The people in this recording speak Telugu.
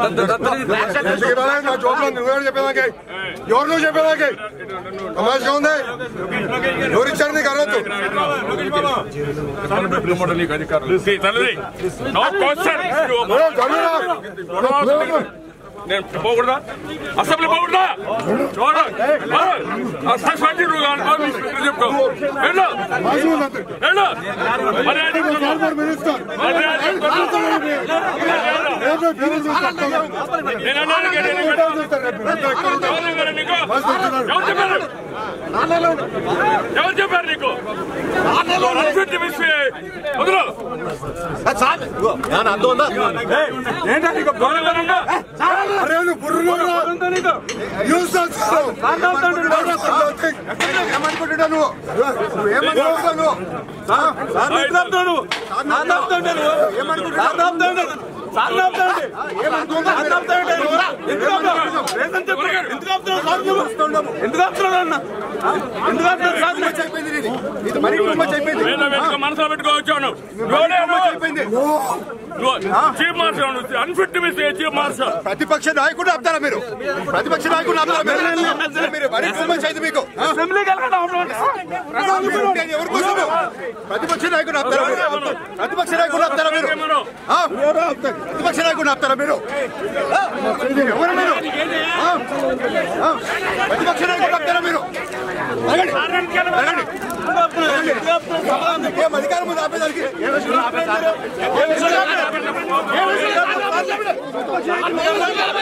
ఎందుకు ఇవ్వాలి? నా జోబులో నువ్వు చెప్పేదానికి ఎవరు నువ్వు చెప్పేదానికి తమాషగా ఉంది ఎవరు ఇచ్చారు నీకు అర్హత See, తల్లి, no question. ఏ, జరుగురా. నేను పోకూడదా అసెంబ్లీ పోకూడదా చూడ సస్పెండ్ చెప్పుకో వెళ్ళు వెళ్ళు మరి ఫార్మర్ మినిస్టర్ నేను అన్నాను కదా, నేను ఎవరు చెప్పారు నీకు? ఎవరు చెప్పారు ఎవరు చెప్పారు నీకు అన్ఫిట్ మిస్ వదులు దొంగతనంగా అరే నువ్వు బుర్రలోరా. యూజ్ చేస్తావు. ఏమనుకుంటున్నావు నువ్వు? నువ్వేమనుకుంటున్నావు నువ్వు? ఆ? ఇది మరీ కుటుంబం చెప్పింది వేల వెనుక మనసులో పెట్టుకోవచ్చాను chief marshal unfit miss chief marshal ప్రతిపక్ష నాయకుడు ఆపుతారా మీరు ప్రతిపక్ష నాయకుడు ఆపుతారా మీరు మీరు మరీ కుటుంబం చేయదు మీకు ఆ? ఎవరి కోసము? ప్రతిపక్ష నాయకుడు ఆపుతారా మీరు ప్రతిపక్ష నాయకుడు ఆపుతారా మీరు ఆ? ప్రతిపక్ష నాయకుడు ఆపుతారా మీరు ఆ? ఎవరు మీరు ఆ? ఆ? ప్రతిపక్ష నాయకుడు ఆపుతారా మీరు అడగండి. అడగండి. ఏం అధికారం ఉంది ఆపేదానికి ఏం విషయం? ఏం విషయం?